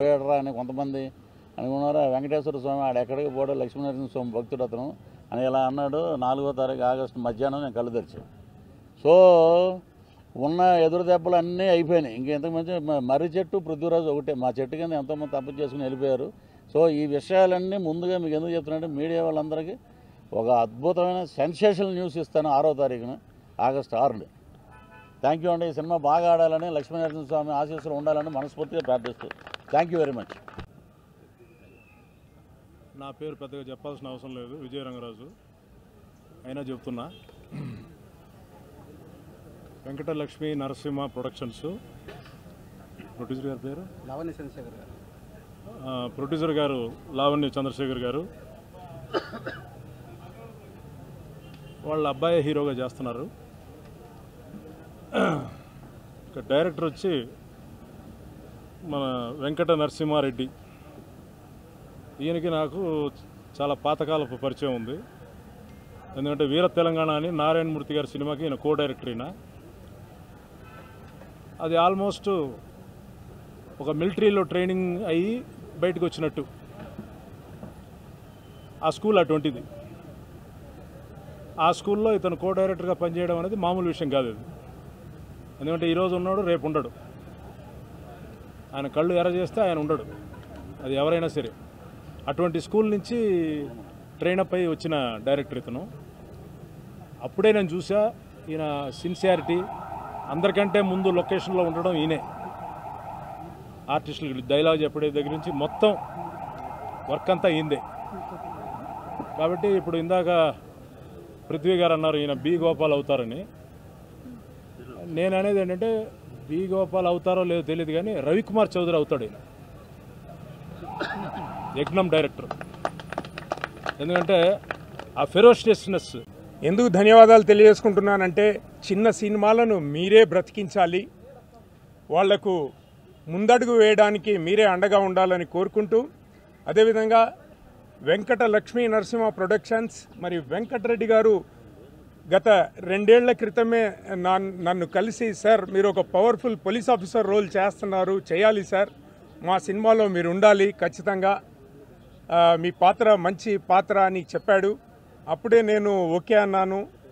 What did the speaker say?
పోయాడరా అని కొంతమంది అనుకున్నారు వెంకటేశ్వర స్వామి ఆడ ఎక్కడికి పోవడం లక్ష్మీనరసింహ స్వామి భక్తుడు అతను అని ఇలా అన్నాడు నాలుగో తారీఖు ఆగస్టు మధ్యాహ్నం నేను కళ్ళు తెరిచాను సో ఉన్న ఎదురు దెబ్బలు అన్నీ అయిపోయినాయి ఇంకెంతకు మంచి మ- మర్రి చెట్టు పృథ్వీరాజు ఒకటే మా చెట్టు కింద ఎంతోమంది తప్పు చేసుకుని వెళ్ళిపోయారు సో ఈ విషయాలన్నీ ముందుగా మీకు ఎందుకు చెప్తున్నానంటే మీడియా వాళ్ళందరికీ ఒక అద్భుతమైన సెన్సేషనల్ న్యూస్ ఇస్తాను ఆరో తారీఖున ఆగస్టు ఆరుని థ్యాంక్ యూ అండి ఈ సినిమా బాగా ఆడాలని లక్ష్మీనరసింహ స్వామి ఆశీస్సులు ఉండాలని మనస్ఫూర్తిగా ప్రార్థిస్తూ థ్యాంక్ యూ వెరీ మచ్ నా పేరు పెద్దగా చెప్పాల్సిన అవసరం లేదు విజయ రంగరాజు అయినా చెప్తున్నా వెంకటలక్ష్మి నరసింహ ప్రొడక్షన్స్ ప్రొడ్యూసర్ గారి పేరు లావణ్య చంద్రశేఖర్ గారు ఆ, ప్రొడ్యూసర్ గారు లావణ్య చంద్రశేఖర్ గారు వాళ్ళ అబ్బాయి హీరోగా చేస్తున్నారు ఇక డైరెక్టర్ వచ్చి మన వెంకట నరసింహారెడ్డి ఈయనకి నాకు చాలా పాతకాలపు పరిచయం ఉంది ఎందుకంటే వీర తెలంగాణ అని నారాయణమూర్తి గారి సినిమాకి ఈయన కో డైరెక్టర్ ఈయన అది ఆల్మోస్ట్ ఒక మిలిటరీలో ట్రైనింగ్ అయ్యి బయటకు వచ్చినట్టు ఆ స్కూల్ అటువంటిది ఆ స్కూల్లో ఇతను కో డైరెక్టర్గా పనిచేయడం అనేది మామూలు విషయం కాదు అది ఎందుకంటే ఈరోజు ఉన్నాడు రేపు ఉండడు ఆయన కళ్ళు ఎర్ర చేస్తే ఆయన ఉండడు అది ఎవరైనా సరే అటువంటి స్కూల్ నుంచి ట్రైనప్ అయ్యి వచ్చిన డైరెక్టర్ ఇతను అప్పుడే నేను చూసా ఈయన సిన్సియారిటీ అందరికంటే ముందు లొకేషన్లో ఉండడం ఈయనే ఆర్టిస్టులకి డైలాగ్ చెప్పడే దగ్గర నుంచి మొత్తం వర్క్ అంతా ఈందే కాబట్టి ఇప్పుడు ఇందాక పృథ్వీ గారు అన్నారు ఈయన బి గోపాల్ అవుతారని నేను అనేది ఏంటంటే బి గోపాల్ అవుతారో లేదో తెలియదు కానీ రవికుమార్ చౌదరి అవుతాడు ఈయన యజ్ఞం డైరెక్టర్ ఎందుకంటే ఆ ఫెరోషియస్నెస్ ఎందుకు ధన్యవాదాలు తెలియజేసుకుంటున్నానంటే చిన్న సినిమాలను మీరే బ్రతికించాలి వాళ్లకు ముందడుగు వేయడానికి మీరే అండగా ఉండాలని కోరుకుంటూ అదేవిధంగా వెంకట లక్ష్మీ నరసింహ ప్రొడక్షన్స్ మరి వెంకటరెడ్డి గారు గత రెండేళ్ల క్రితమే నా- నన్ను కలిసి సార్ మీరు ఒక పవర్ఫుల్ పోలీస్ ఆఫీసర్ రోల్ చేస్తున్నారు చేయాలి సార్ మా సినిమాలో మీరు ఉండాలి ఖచ్చితంగా ఆ, మీ పాత్ర మంచి పాత్ర అని చెప్పాడు అప్పుడే నేను ఓకే అన్నాను